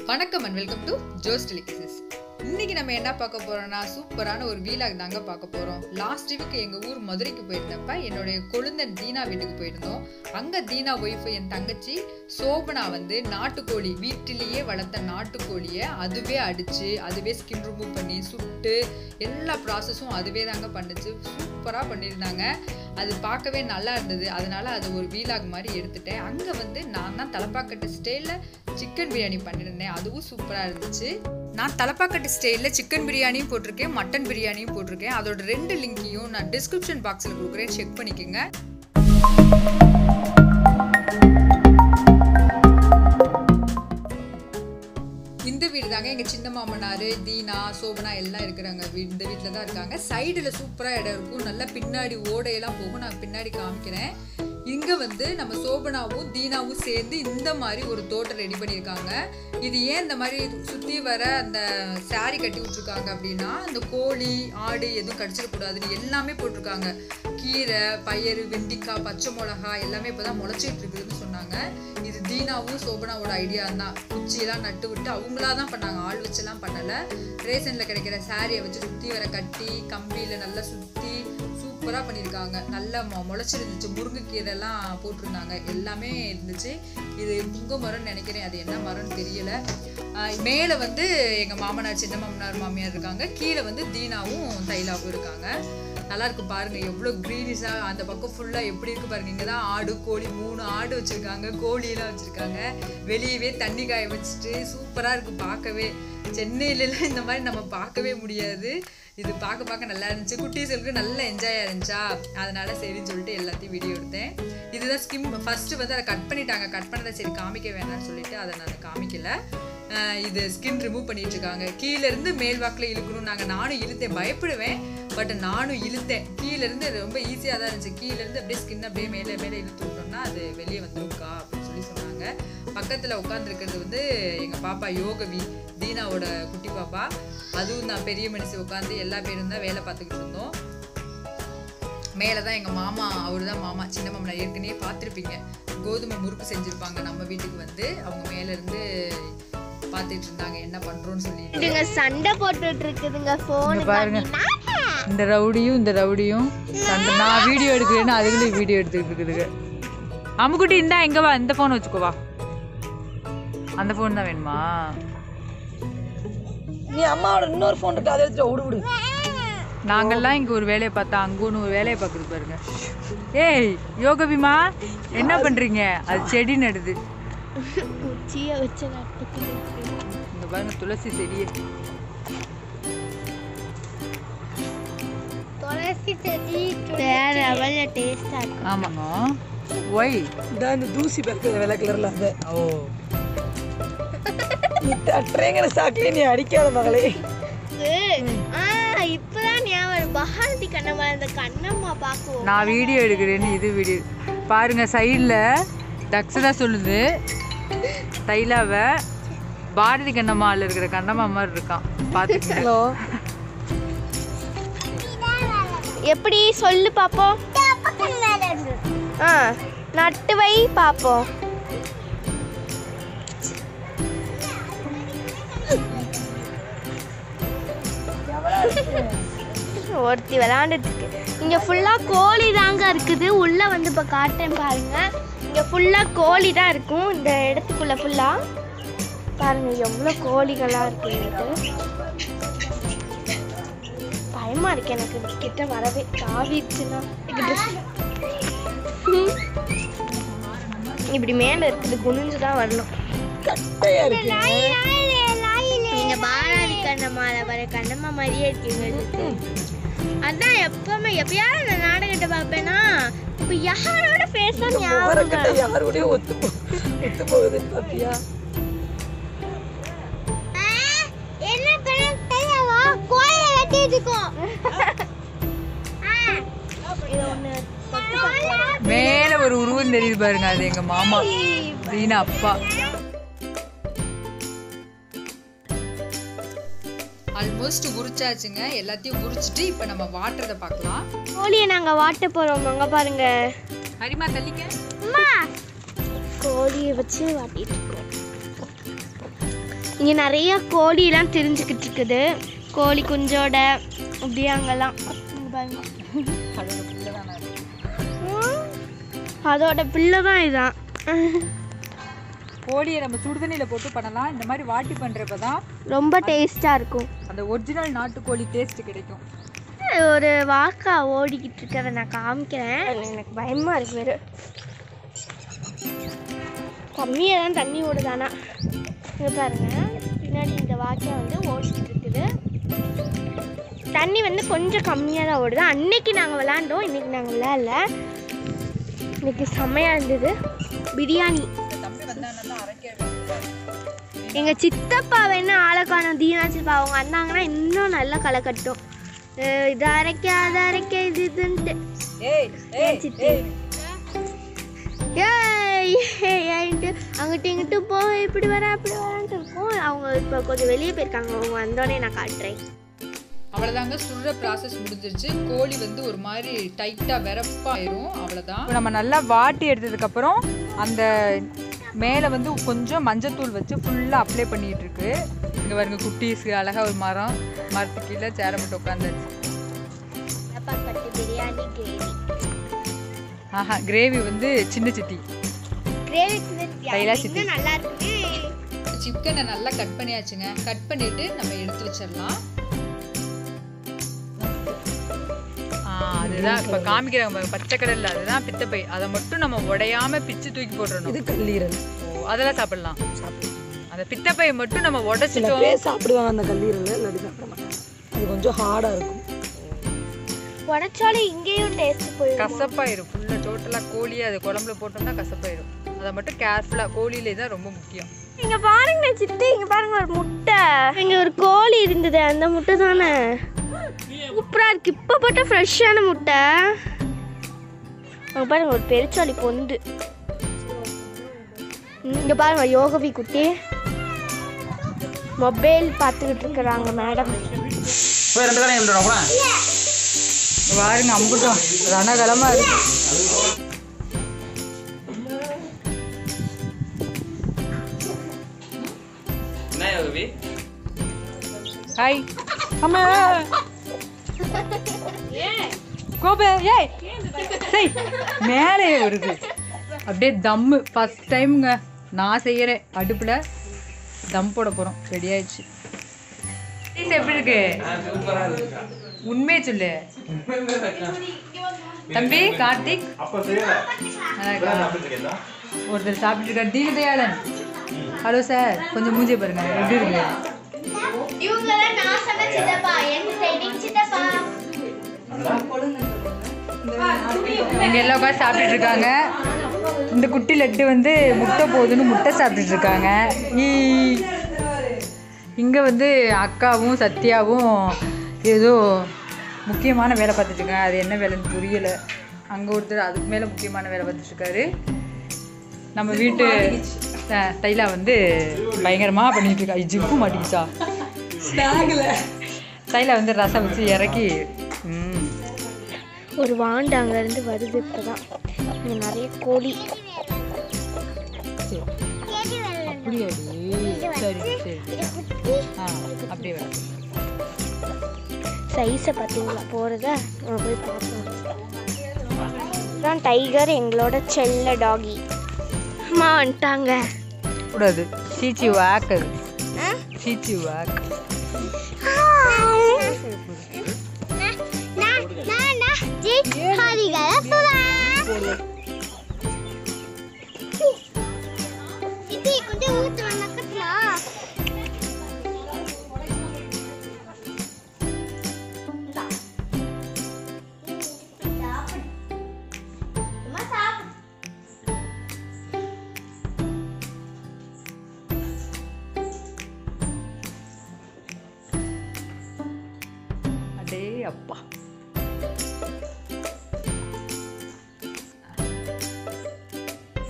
வணக்கம் and welcome to Jo's delicious இன்னைக்கு நம்ம என்ன பார்க்க போறோம்னா சூப்பரான ஒரு வீலாக் தாங்க பார்க்க போறோம் லாஸ்ட் வீக் எங்க ஊர் மதுரைக்கு போயிருந்தப்ப என்னுடைய கொழுந்தன் தீனா வீட்டுக்கு போயிருந்தோம் அங்க தீனா ஒய்ஃப் என் தங்கச்சி சோபனா வந்து நாட்டுக்கோழி வீட்டிலேயே வளர்த்த நாட்டுக்கோழியை அதுவே அடிச்சு அதுவே ஸ்கின் ரிமூவ் பண்ணி சுட்டு எல்லா ப்ராசஸும் அதுவே தாங்க பண்ணுச்சு சூப்பராக பண்ணியிருந்தாங்க அது பார்க்கவே நல்லா இருந்தது அதனால அது ஒரு வீலாக் மாதிரி எடுத்துட்டேன் அங்கே வந்து நான் தான் தலப்பாக்கட்டு ஸ்டைலில் சிக்கன் பிரியாணி பண்ணியிருந்தேன் அதுவும் சூப்பராக இருந்துச்சு நான் தலப்பாக்கட்டு ஸ்டைலில் சிக்கன் பிரியாணியும் போட்டிருக்கேன் மட்டன் பிரியாணியும் போட்டிருக்கேன் அதோட ரெண்டு லிங்கையும் நான் டிஸ்கிரிப்ஷன் பாக்ஸில் கொடுக்குறேன் செக் பண்ணிக்கோங்க இந்த வீடு தாங்க எங்க சின்ன மாமனார் தீனா சோபனா எல்லாம் இருக்கிறாங்க வீ- இந்த வீட்டில் தான் இருக்காங்க சைடில் சூப்பராக இடம் இருக்கும் நல்லா பின்னாடி ஓடையெல்லாம் போகும் நான் பின்னாடி காமிக்கிறேன் இங்கே வந்து நம்ம சோபனாவும் தீனாவும் சேர்ந்து இந்த மாதிரி ஒரு தோட்டம் ரெடி பண்ணியிருக்காங்க இது ஏன் இந்த மாதிரி சுற்றி வர அந்த saree கட்டி விட்ருக்காங்க அப்படின்னா அந்த கோழி ஆடு எதுவும் கடிச்சிடக்கூடாதுன்னு எல்லாமே போட்டிருக்காங்க கீரை பயறு வெண்டிக்காய் பச்சை மிளகா எல்லாமே இப்போ தான் முளைச்சிட்டு இருக்குதுன்னு சொன்னாங்க இது தீனாவும் சோபனாவோட ஐடியா தான் குச்சியெல்லாம் நட்டு விட்டு அவங்களா தான் பண்ணாங்க ஆள் வச்செல்லாம் பண்ணலை ரேஷனில் கிடைக்கிற சாரியை வச்சு சுற்றி வர கட்டி கம்பியில் நல்லா சுற்றி சூப்பராக பண்ணியிருக்காங்க நல்லா மொ முளைச்சிருந்துச்சு முருங்கைக்கீரைலாம் போட்டிருந்தாங்க எல்லாமே இருந்துச்சு இது புங்க மரம்னு நினைக்கிறேன் அது என்ன மரம்னு தெரியல மேலே வந்து எங்கள் மாமனார் சின்ன மாமனார் மாமியார் இருக்காங்க கீழே வந்து தீனாவும் தைலாவும் இருக்காங்க நல்லா இருக்கு பாருங்க எவ்வளோ க்ரீனிஷா அந்த பக்கம் ஃபுல்லாக எப்படி இருக்கு பாருங்க இங்கே தான் ஆடு கோழி மூணு ஆடு வச்சிருக்காங்க கோழியெல்லாம் வச்சிருக்காங்க வெளியவே தண்ணி காய வச்சுட்டு சூப்பராக இருக்கு பார்க்கவே சென்னையிலலாம் இந்த மாதிரி நம்ம பார்க்கவே முடியாது இது பார்க்க பார்க்க நல்லா இருந்துச்சு குட்டீஸுக்கு நல்ல என்ஜாயாக இருந்துச்சா அதனால சரின்னு சொல்லிட்டு எல்லாத்தையும் வீடியோ எடுத்தேன் இதுதான் ஸ்கிம் ஃபர்ஸ்ட் வந்து அதை கட் பண்ணிட்டாங்க கட் பண்ணதை சரி காமிக்க வேணாம்னு சொல்லிட்டு அதை நான் காமிக்கல அஹ் இது ஸ்கின் ரிமூவ் பண்ணிட்டு இருக்காங்க கீழ இருந்து மேல் வாக்கில் இழுக்கணும் நாங்கள் நானும் இழுத்தேன் பயப்படுவேன் பட் நானும் இழுத்தேன் கீழ இருந்து ரொம்ப ஈஸியாக தான் இருந்துச்சு கீழ இருந்து அப்படியே ஸ்கின் அப்படியே மேலே மேலே இழுத்து விட்டோம்னா அது வெளியே வந்துருக்கா அப்படின்னு சொல்லி சொன்னாங்க பக்கத்தில் உட்காந்துருக்கிறது வந்து எங்கள் பாப்பா யோகவி தீனாவோட குட்டி பாப்பா அதுவும் தான் பெரிய மனுஷி உட்காந்து எல்லா பேரும் தான் வேலை பார்த்துக்கிட்டு இருந்தோம் மேலே தான் எங்கள் மாமா அவர் தான் மாமா சின்ன மாமனா ஏற்கனவே பார்த்துருப்பீங்க கோதுமை முறுக்கு செஞ்சுருப்பாங்க நம்ம வீட்டுக்கு வந்து அவங்க மேலேருந்து பார்த்துட்டு இருந்தாங்க என்ன பண்ணுறோன்னு சொல்லிட்டு இதுங்க சண்டை போட்டுட்டு இருக்குதுங்க போன் இங்க பாருங்க இந்த ரவுடியும் இந்த ரவுடியும் சண்டை நான் வீடியோ எடுக்கிறேன்னு அதுகளும் வீடியோ எடுத்துக்கிட்டு இருக்குதுங்க அம்முக்குட்டி இந்தா எங்க வா இந்த ஃபோன் வச்சுக்கோ வா அந்த ஃபோன் தான் வேணுமா நீ அம்மாவோட இன்னொரு ஃபோன் இருக்கு அதை எடுத்துட்டு விடு விடு நாங்கெல்லாம் இங்க ஒரு வேலையை பார்த்தா அங்க ஒன்று ஒரு வேலையை பார்க்குறது பாருங்க ஏய் யோகபிமா என்ன பண்றீங்க அது செடி நடுது உச்சிய வச்சு நட்டுக்கு இங்க பாருங்க துளசி செடியே துளசி செடி வேற லெவல்ல டேஸ்டா இருக்கும் ஆமாங்க ஒய் இந்த இந்த தூசி பறக்குது வெள்ளை கலர்ல அது ஓ நீ தட்டுறேங்கிற சாக்கிலே நீ அடிக்காத மகளே ஆ இப்பதான் ஞாபகம் பகாரதி கண்ணம்மா அந்த கண்ணம்மா பாக்குவோம் நான் வீடியோ எடுக்கிறேன்னு இது வீடியோ பாருங்க சைடில் தக்ஷதா சொல்லுது தைலாவை பாரதி கண்ணம்மாவில் இருக்கிற கண்ணம்மா மாதிரி இருக்கான் பார்த்துக்கங்க ஹலோ எப்படி சொல்லு பாப்போம் ஆ நட்டு வை பாப்போம் ஒருத்தி விளாண்டுட்டு இருக்கு இங்க ஃபுல்லா கோழி தாங்க இருக்குது உள்ள வந்து இப்ப காட்டேன் பாருங்க இங்க ஃபுல்லா கோழி தான் இருக்கும் இந்த இடத்துக்குள்ள ஃபுல்லா பாருங்க எவ்வளவு கோழிகளா இருக்கு பயமா இருக்கு எனக்கு இது கிட்ட வரவே தாவிடுச்சுன்னா இப்படி மேல இருக்குது குனிஞ்சு தான் வரணும் கட்டையா இருக்கு நீங்க பாலாதி கண்ணம்மால வர கண்ணம்மா மாதிரியே இருக்கீங்க அதான் எப்பவுமே எப்பயாவது நான் நாடகத்தை பார்ப்பேனா இப்ப யாரோட பேச முகர ஞாபகம் கட்டை யாரோடய ஒத்து போ ஒத்து போகுதுன்னு பாத்தியா என்ன பண்ணவா கோயில வெட்டிட்டு இருக்கோம் இது ஒண்ணு மேலே ஒரு உருவம் தெரியுது பாருங்க அது எங்கள் மாமா தீனா அப்பா ஆல்மோஸ்ட் உரிச்சாச்சுங்க எல்லாத்தையும் உரிச்சிட்டு இப்போ நம்ம வாட்டுறதை பார்க்கலாம் கோழியை நாங்க வாட்ட போறோம் அங்க பாருங்க ஹரிமா தள்ளிக்க அம்மா கோழியை வச்சு வாட்டிட்டு இருக்கோம் இங்கே நிறைய கோழிலாம் தெரிஞ்சுக்கிட்டு இருக்குது கோழி குஞ்சோட அப்படியே அங்கெல்லாம் இங்க பாருங்க ம், அதோட பிள்ளை தான் இதான் கோழியை நம்ம சுடுதண்ணியில் போட்டு பண்ணலாம் இந்த மாதிரி வாட்டி பண்ணுறப்ப தான் ரொம்ப டேஸ்ட்டாக இருக்கும் அந்த ஒரிஜினல் நாட்டுக்கோழி டேஸ்ட் கிடைக்கும் ஒரு வாக்கா ஓடிக்கிட்டு இருக்கதை நான் காமிக்கிறேன் எனக்கு பயமாக இருக்கு வேறு கம்மியாக தான் தண்ணி ஓடுதானா இங்கே பாருங்க பின்னாடி இந்த வாக்கியா வந்து ஓடிக்கிட்டு இருக்குது தண்ணி வந்து கொஞ்சம் கம்மியாக தான் ஓடுது அன்னைக்கு நாங்கள் விளாண்டோம் இன்னைக்கு நாங்கள் விளையாடல இன்னைக்கு செம்மையாக இருந்தது பிரியாணி தம்பி வந்தாங்கன்னா அரைக்க எங்கள் சித்தப்பா வேணா ஆளக்கானம் தீனாச்சிப்பா அவங்க வந்தாங்கன்னா இன்னும் நல்லா களை கட்டும் அஹ் இது அரைக்க அது அரைக்க இது இதுன்ட்டு ஏய் ஏய் சித்தி. ஏய் ஏன்ட்டு அங்கிட்டு இங்கிட்டு போ இப்படி வர அப்படி வரான்ட்டு இருக்கும் அவங்க இப்போ கொஞ்சம் வெளியே போயிருக்காங்க அவங்க வந்தோடனே நான் காட்டுறேன் அவ்வளோதாங்க சுடுற ப்ராசஸ் முடிஞ்சிருச்சு கோழி வந்து ஒரு மாதிரி டைட்டாக வெறப்பாயிரும் அவ்வளோதான் நம்ம நல்லா வாட்டி எடுத்ததுக்கப்புறம் அந்த மேலே வந்து கொஞ்சம் மஞ்சத்தூள் வச்சு ஃபுல்லாக அப்ளை பண்ணிட்டு இருக்கு இங்கே பாருங்க குட்டீஸ்க்கு அழகாக ஒரு மரம் மரத்துக்கு கீழே சேர மட்டும் உட்காந்துருச்சு பட்டு பிரியாணி கிரேவி ஆஹா கிரேவி வந்து சின்ன சிட்டி கிரேவி கைலா சித்தி. இன்னும் நல்லா இருக்குது சிக்கனை நல்லா கட் பண்ணியாச்சுங்க கட் பண்ணிட்டு நம்ம எடுத்து வச்சிடலாம் ஆ, அதுதான் இப்போ காமிக்கிறாங்க பாருங்க, பச்சை கடல்ல அதுதான் பித்தப்பை அதை மட்டும் நம்ம உடையாம பிச்சு தூக்கி போட்டுறணும் இது கல்லீரல் ஓ, அதெல்லாம் சாப்பிடலாம் அந்த பித்தப்பையை மட்டும் நம்ம சில உடைச்சிட்டோம் பேர் சாப்பிடுவாங்க அந்த கல்லீரல் இல்லாட்டி சாப்பிட மாட்டாங்க அது கொஞ்சம் ஹார்டாக இருக்கும் உடச்சாலும் இங்கேயும் டேஸ்ட் போயிடும் கசப்பாயிரும் ஃபுல்லாக டோட்டலாக கோழியை அது குழம்புல போட்டோம்னா கசப்பாயிரும் அதை மட்டும் கேர்ஃபுல்லாக கோழியிலே தான் ரொம்ப முக்கியம் இங்க பாருங்க சித்தி இங்க பாருங்க ஒரு முட்டை இங்க ஒரு கோழி இருந்தது அந்த முட்டை தானே சூப்பரா இருக்கு இப்ப போட்ட ஃப்ரெஷ்ஷான முட்டை அங்க பாருங்க ஒரு பெருச்சாளி பொந்து ம், இங்க பாருங்க யோகவி குட்டி மொபைல் பார்த்துக்கிட்டு இருக்கிறாங்க மேடம் போய் ரெண்டு கடையும் எழுதுறோம் கூட இங்க பாருங்க அம்புட்டோம் ரணகலமாக இருக்கு என்ன யோகி ஹாய் அம்மா கோபே ஏய் சரி மேலே வருது அப்படியே தம்மு ஃபஸ்ட் டைமுங்க நான் செய்கிறேன் அடுப்பில் தம் போட போகிறோம் ரெடி ஆயிடுச்சு டேஸ்ட் எப்படி இருக்கு உண்மையை சொல்லு தம்பி கார்த்திக் நல்லா இருக்கா? ஒருத்தர் சாப்பிட்டு இருக்கார் தீனதயாளன் ஹலோ சார் கொஞ்சம் மூஞ்சி பாருங்க எப்படி இருக்கு இவங்களெல்லாம் நான் சொன்ன சித்தப்பா என் சைடிங் சித்தப்பா இங்க எல்லாம் உட்காந்து சாப்பிட்டுட்டு இருக்காங்க இந்த குட்டி லட்டு வந்து முட்டை போகுதுன்னு முட்டை சாப்பிட்டுட்டு இருக்காங்க ஈ. இங்க வந்து அக்காவும் சத்யாவும் ஏதோ முக்கியமான வேலை பார்த்துட்டு இருக்காங்க அது என்ன வேலைன்னு புரியல அங்க ஒருத்தர் அதுக்கு மேல முக்கியமான வேலை பார்த்துட்டு இருக்காரு நம்ம வீட்டு த- தைலா வந்து பயங்கரமா பண்ணிட்டு இருக்கா ஜிப்பு மாட்டிக்கிச்சா தைலா வந்து ரசம் வச்சு இறக்கி ம் ஒரு வாண்டு அங்கேருந்து வருது இப்போதான் இங்கே நிறைய கோழி அப்படியாடி சரி சரி ஆ அப்படியே வர சைஸை பார்த்தீங்களா போகிறத நம்ம போய் பார்ப்போம் தான் டைகர் எங்களோட செல்ல டாகி அம்மா வந்துட்டாங்க கூடாது சீச்சி வாக் அது சீச்சி வாக் அடே அப்பா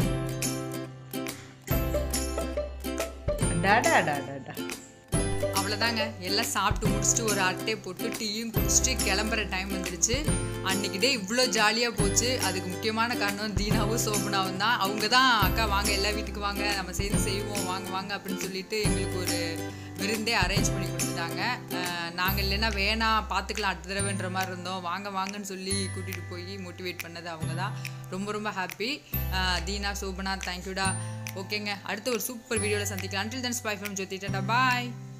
டாடா டாடா டா அவ்வளோதாங்க எல்லாம் சாப்பிட்டு முடிச்சுட்டு ஒரு அட்டையை போட்டு டீயும் குடிச்சிட்டு கிளம்புற டைம் வந்துருச்சு அன்னைக்கு டே இவ்வளோ ஜாலியாக போச்சு அதுக்கு முக்கியமான காரணம் தீனாவும் சோபனாவும் தான் அவங்க தான் அக்கா வாங்க எல்லா வீட்டுக்கு வாங்க நம்ம சேர்ந்து செய்வோம் வாங்க வாங்க அப்படின்னு சொல்லிட்டு எங்களுக்கு ஒரு விருந்தே அரேஞ்ச் பண்ணி கொடுத்துட்டாங்க நாங்கள் இல்லைன்னா வேணாம் பார்த்துக்கலாம் அடுத்த தடவைன்ற மாதிரி இருந்தோம் வாங்க வாங்கன்னு சொல்லி கூட்டிகிட்டு போய் மோட்டிவேட் பண்ணது அவங்க தான் ரொம்ப ரொம்ப ஹாப்பி தீனா சோபனா தேங்க்யூடா ஓகேங்க அடுத்த ஒரு சூப்பர் வீடியோவில் சந்திக்கலாம் அண்டில் தன் ஸ்பை ஃப்ரம் ஜோதி டாடா பாய்